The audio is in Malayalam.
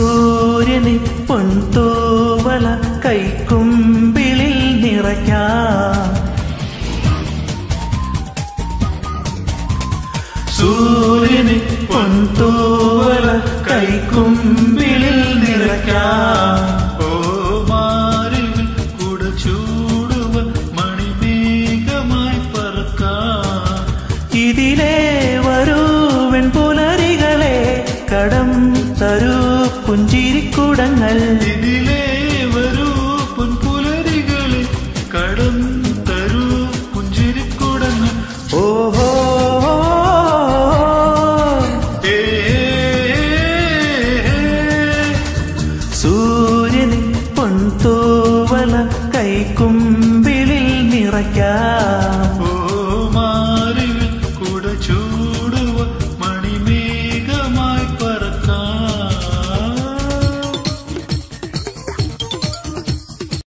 സൂര്യനെ പൊൻതോവള കൈക്കുമ്പിളിൽ നിറയ്ക്കാം സൂര്യനെ പൊൻതോവള കൈക്കുമ്പിളിൽ നിറയ്ക്കാം ഓ മാറിവിൽ കൂട ചൂടുവ മണിമേഘമായി പറക്കാം ഇതിലേ വരൂവൻ പുലരികളെ കടം തരൂ പുഞ്ചിരിക്കുടങ്ങൾ